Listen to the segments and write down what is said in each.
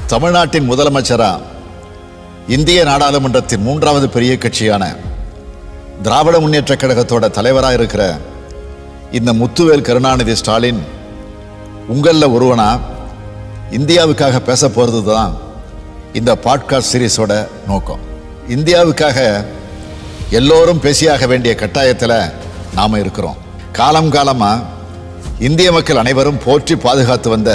தமிழ்நாட்டின் முதலமைச்சரா இந்திய நாடாளுமன்றத்தின் மூன்றாவது பெரிய கட்சியான திராவிட முன்னேற்றக் கழகத்தோட தலைவராக இருக்கிற இந்த முத்துவேல் கருணாநிதி ஸ்டாலின் உங்களில் ஒருவனா இந்தியாவுக்காக பேச போகிறது தான் இந்த பாட்காஸ்ட் சீரிஸோட நோக்கம் இந்தியாவுக்காக எல்லோரும் பேசியாக வேண்டிய கட்டாயத்தில் நாம் இருக்கிறோம் காலம் காலமாக இந்திய மக்கள் அனைவரும் போற்றி பாதுகாத்து வந்த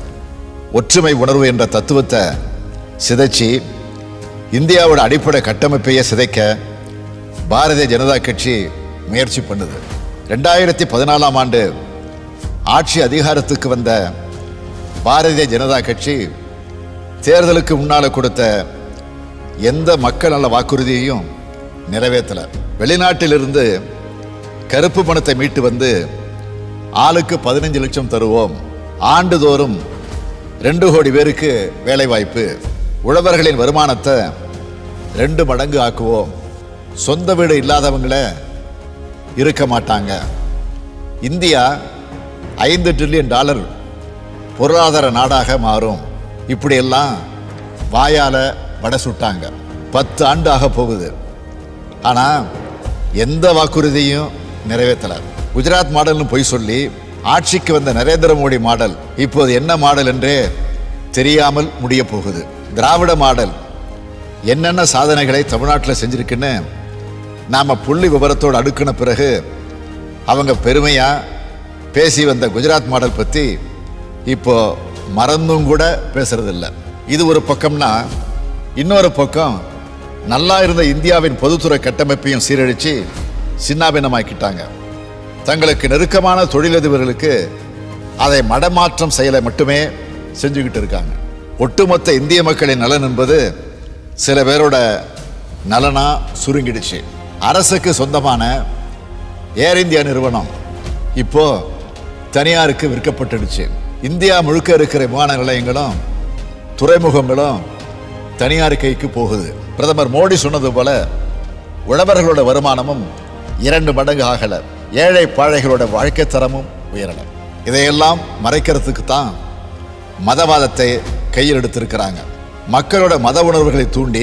ஒற்றுமை உணர்வு என்ற தத்துவத்தை சிதைச்சி இந்தியாவோட அடிப்படை கட்டமைப்பையே சிதைக்க பாரதிய ஜனதா கட்சி முயற்சி பண்ணுது ரெண்டாயிரத்தி பதினாலாம் ஆண்டு ஆட்சி அதிகாரத்துக்கு வந்த பாரதிய ஜனதா கட்சி தேர்தலுக்கு முன்னால் கொடுத்த எந்த மக்கள் நல வாக்குறுதியையும் நிறைவேற்றலை வெளிநாட்டிலிருந்து கருப்பு பணத்தை மீட்டு வந்து ஆளுக்கு பதினஞ்சு லட்சம் தருவோம் ஆண்டுதோறும் ரெண்டு கோடி பேருக்கு வேலைவாய்ப்பு உழவர்களின் வருமானத்தை ரெண்டு மடங்கு ஆக்குவோம் சொந்த வீடு இல்லாதவங்கள இருக்க மாட்டாங்க இந்தியா ஐந்து ட்ரில்லியன் டாலர் பொருளாதார நாடாக மாறும் இப்படியெல்லாம் வாயால வடை சுட்டாங்க பத்து ஆண்டு ஆக போகுது ஆனால் எந்த வாக்குறுதியும் நிறைவேற்றலை குஜராத் மாடல்னு பொய் சொல்லி ஆட்சிக்கு வந்த நரேந்திர மோடி மாடல் இப்போது என்ன மாடல் என்றே தெரியாமல் முடிய போகுது திராவிட மாடல் என்னென்ன சாதனைகளை தமிழ்நாட்டில் செஞ்சிருக்குன்னு நாம் புள்ளி விவரத்தோடு அடுக்கின பிறகு அவங்க பெருமையாக பேசி வந்த குஜராத் மாடல் பற்றி இப்போ மறந்தும் கூட பேசுறதில்ல இது ஒரு பக்கம்னா இன்னொரு பக்கம் நல்லா இருந்த இந்தியாவின் பொதுத்துறை கட்டமைப்பையும் சீரழித்து சின்னாபின்னமாக்கிட்டாங்க தங்களுக்கு நெருக்கமான தொழிலதிபர்களுக்கு அதை மடமாற்றம் செயலை மட்டுமே செஞ்சுக்கிட்டு இருக்காங்க ஒட்டுமொத்த இந்திய மக்களின் நலன் என்பது சில பேரோட நலனா சுருங்கிடுச்சு அரசுக்கு சொந்தமான ஏர் இந்தியா நிறுவனம் இப்போ தனியாருக்கு விற்கப்பட்டுடுச்சு இந்தியா முழுக்க இருக்கிற விமான நிலையங்களும் துறைமுகங்களும் தனியார் கைக்கு போகுது பிரதமர் மோடி சொன்னது போல உழவர்களோட வருமானமும் இரண்டு மடங்கு ஆகல ஏழை பாழைகளோட வாழ்க்கை தரமும் உயரல இதையெல்லாம் மறைக்கிறதுக்கு தான் மதவாதத்தை கையில் எடுத்திருக்கிறாங்க மக்களோட மத உணர்வுகளை தூண்டி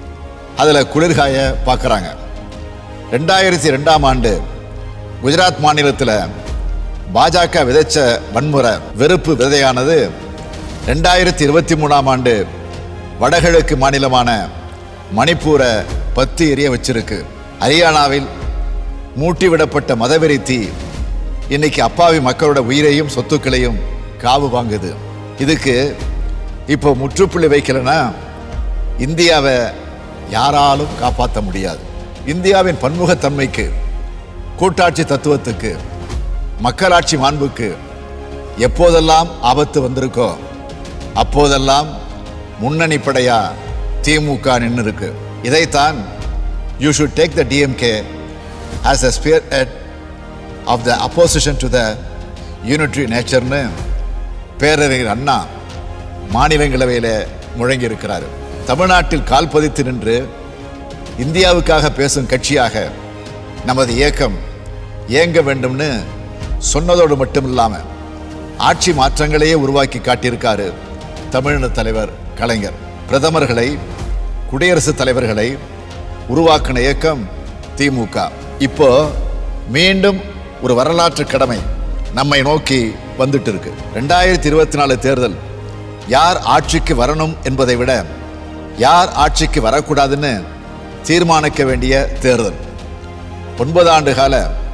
அதில் குளிர்காய பார்க்குறாங்க ரெண்டாயிரத்தி ரெண்டாம் ஆண்டு குஜராத் மாநிலத்தில் பாஜக விதைச்ச வன்முறை வெறுப்பு விதையானது ரெண்டாயிரத்தி இருபத்தி மூணாம் ஆண்டு வடகிழக்கு மாநிலமான மணிப்பூரை பத்து எரிய வச்சிருக்கு ஹரியானாவில் மூட்டிவிடப்பட்ட மதவெறி தீ இன்னைக்கு அப்பாவி மக்களோட உயிரையும் சொத்துக்களையும் காவு வாங்குது இதுக்கு இப்போ முற்றுப்புள்ளி வைக்கலைன்னா இந்தியாவை யாராலும் காப்பாற்ற முடியாது இந்தியாவின் பன்முகத்தன்மைக்கு கூட்டாட்சி தத்துவத்துக்கு மக்களாட்சி மாண்புக்கு எப்போதெல்லாம் ஆபத்து வந்திருக்கோ அப்போதெல்லாம் முன்னணி படையா திமுக நின்று இருக்கு இதைத்தான் you should take the DMK as a spearhead of the opposition to the unitary நேச்சர்னு பேரறிஞர் அண்ணா மாநிலங்களவையில் முழங்கியிருக்கிறார் தமிழ்நாட்டில் கால் பதித்து நின்று இந்தியாவுக்காக பேசும் கட்சியாக நமது இயக்கம் இயங்க வேண்டும்னு சொன்னதோடு மட்டும் இல்லாமல் ஆட்சி மாற்றங்களையே உருவாக்கி காட்டியிருக்காரு தமிழின தலைவர் கலைஞர் பிரதமர்களை குடியரசுத் தலைவர்களை உருவாக்கின இயக்கம் திமுக இப்போ மீண்டும் ஒரு வரலாற்று கடமை நம்மை நோக்கி வந்துட்டு இருக்கு ரெண்டாயிரத்தி இருபத்தி நாலு தேர்தல் யார் ஆட்சிக்கு வரணும் என்பதை விட யார் ஆட்சிக்கு வரக்கூடாதுன்னு தீர்மானிக்க வேண்டிய தேர்தல் ஒன்பது ஆண்டு கால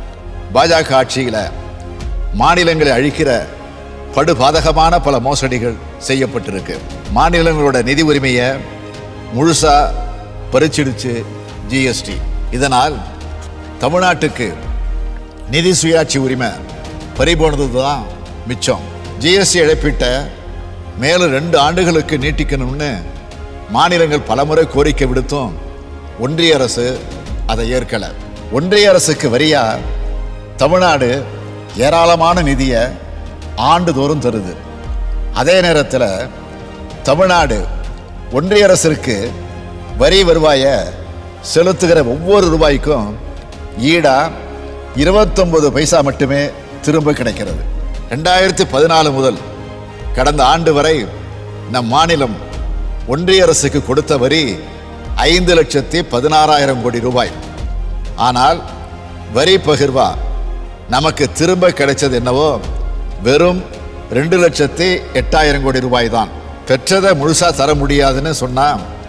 பாஜக ஆட்சியில் மாநிலங்களை அழிக்கிற படுபாதகமான பல மோசடிகள் செய்யப்பட்டிருக்கு மாநிலங்களோட நிதி உரிமையை முழுசா பறிச்சிடுச்சு ஜிஎஸ்டி இதனால் தமிழ்நாட்டுக்கு நிதி சுயாட்சி உரிமை பறிபோனது தான் மிச்சம் ஜிஎஸ்டி இழப்பீட்டை மேலும் ரெண்டு ஆண்டுகளுக்கு நீட்டிக்கணும்னு மாநிலங்கள் பலமுறை கோரிக்கை விடுத்தும் ஒன்றிய அரசு அதை ஏற்கலை ஒன்றிய அரசுக்கு வரியா தமிழ்நாடு ஏராளமான நிதியை ஆண்டுதோறும் தருது அதே நேரத்தில் தமிழ்நாடு ஒன்றிய அரசிற்கு வரி வருவாயை செலுத்துகிற ஒவ்வொரு ரூபாய்க்கும் ஈடா இருபத்தொன்பது பைசா மட்டுமே திரும்ப கிடைக்கிறது ரெண்டாயிரத்தி பதினாலு முதல் கடந்த ஆண்டு வரை நம் மாநிலம் ஒன்றிய அரசுக்கு கொடுத்த வரி ஐந்து லட்சத்தி பதினாறாயிரம் கோடி ரூபாய் ஆனால் வரி பகிர்வா நமக்கு திரும்ப கிடைச்சது என்னவோ வெறும் ரெண்டு லட்சத்தி எட்டாயிரம் கோடி ரூபாய் தான் பெற்றதை முழுசா தர முடியாதுன்னு சொன்னா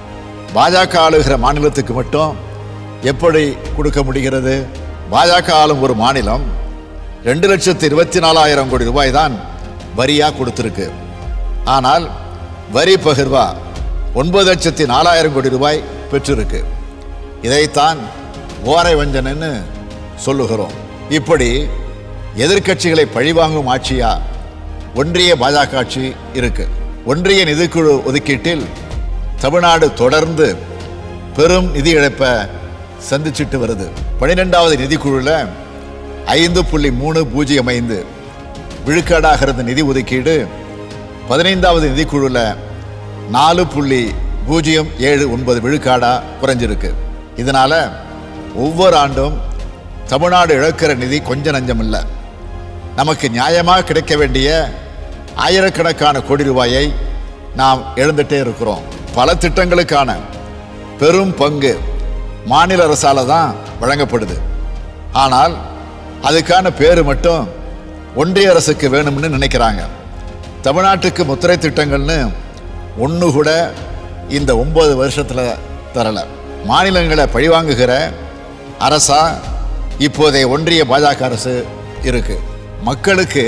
பாஜக ஆளுகிற மாநிலத்துக்கு மட்டும் எப்படி கொடுக்க முடிகிறது பாஜக ஆளும் ஒரு மாநிலம் ரெண்டு லட்சத்தி இருபத்தி நாலாயிரம் கோடி ரூபாய் தான் வரியா கொடுத்திருக்கு ஆனால் வரி பகிர்வா ஒன்பது லட்சத்தி நாலாயிரம் கோடி ரூபாய் பெற்றிருக்கு இதைத்தான் ஓரை வஞ்சனன்னு சொல்லுகிறோம் இப்படி எதிர்க்கட்சிகளை பழிவாங்கும் ஆட்சியா ஒன்றிய பாஜக ஆட்சி இருக்கு ஒன்றிய நிதிக்குழு ஒதுக்கீட்டில் தமிழ்நாடு தொடர்ந்து பெரும் நிதி இழப்பை சந்திச்சிட்டு வருது பனிரெண்டாவது நிதிக்குழுல ஐந்து புள்ளி மூணு பூஜ்ஜியம் ஐந்து விழுக்காடாக இருந்த நிதி ஒதுக்கீடு பதினைந்தாவது நிதிக்குழுல நாலு புள்ளி பூஜ்ஜியம் ஏழு ஒன்பது விழுக்காடா குறைஞ்சிருக்கு இதனால ஒவ்வொரு ஆண்டும் தமிழ்நாடு இழக்கிற நிதி கொஞ்ச நஞ்சம் இல்லை நமக்கு நியாயமாக கிடைக்க வேண்டிய ஆயிரக்கணக்கான கோடி ரூபாயை நாம் இழந்துட்டே இருக்கிறோம் பல திட்டங்களுக்கான பெரும் பங்கு மாநில அரசால தான் வழங்கப்படுது ஆனால் அதுக்கான பேர் மட்டும் ஒன்றிய அரசுக்கு வேணும்னு நினைக்கிறாங்க தமிழ்நாட்டுக்கு முத்திரை திட்டங்கள்னு ஒன்று கூட இந்த ஒன்பது வருஷத்தில் தரல மாநிலங்களை பழிவாங்குகிற அரசா இப்போதைய ஒன்றிய பாஜக அரசு இருக்கு மக்களுக்கு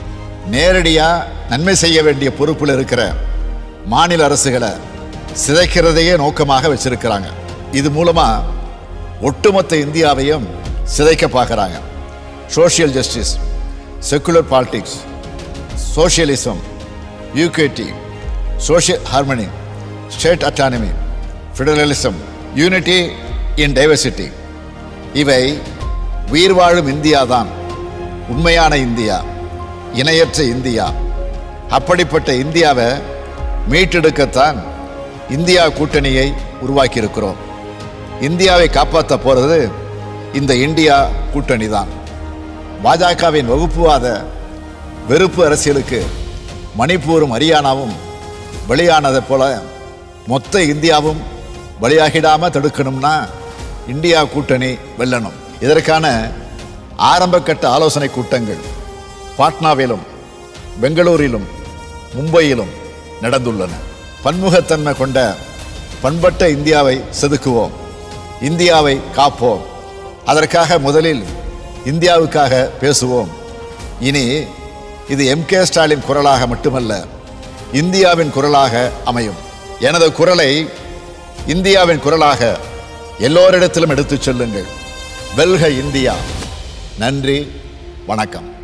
நேரடியாக நன்மை செய்ய வேண்டிய பொறுப்பில் இருக்கிற மாநில அரசுகளை சிதைக்கிறதையே நோக்கமாக வச்சிருக்கிறாங்க இது மூலமா ஒட்டுமொத்த இந்தியாவையும் சிதைக்க பார்க்குறாங்க social justice secular politics socialism யூகேடி social harmony state autonomy federalism unity in diversity இவை உயிர் வாழும் இந்தியா தான் உண்மையான இந்தியா இணையற்ற இந்தியா அப்படிப்பட்ட இந்தியாவை மீட்டெடுக்கத்தான் இந்தியா கூட்டணியை உருவாக்கி இருக்கிறோம் இந்தியாவை காப்பாற்ற போறது இந்த இந்தியா கூட்டணி தான் பாஜகவின் வகுப்புவாத வெறுப்பு அரசியலுக்கு மணிப்பூரும் ஹரியானாவும் பலியானதை போல மொத்த இந்தியாவும் பலியாகிடாம தடுக்கணும்னா இந்தியா கூட்டணி வெல்லணும் இதற்கான ஆரம்பக்கட்ட ஆலோசனை கூட்டங்கள் பாட்னாவிலும் பெங்களூரிலும் மும்பையிலும் நடந்துள்ளன பன்முகத்தன்மை கொண்ட பண்பட்ட இந்தியாவை செதுக்குவோம் இந்தியாவை காப்போம் அதற்காக முதலில் இந்தியாவுக்காக பேசுவோம் இனி இது எம் கே ஸ்டாலின் குரலாக மட்டுமல்ல இந்தியாவின் குரலாக அமையும் எனது குரலை இந்தியாவின் குரலாக எல்லோரிடத்திலும் எடுத்துச் செல்லுங்கள் வெல்க இந்தியா நன்றி வணக்கம்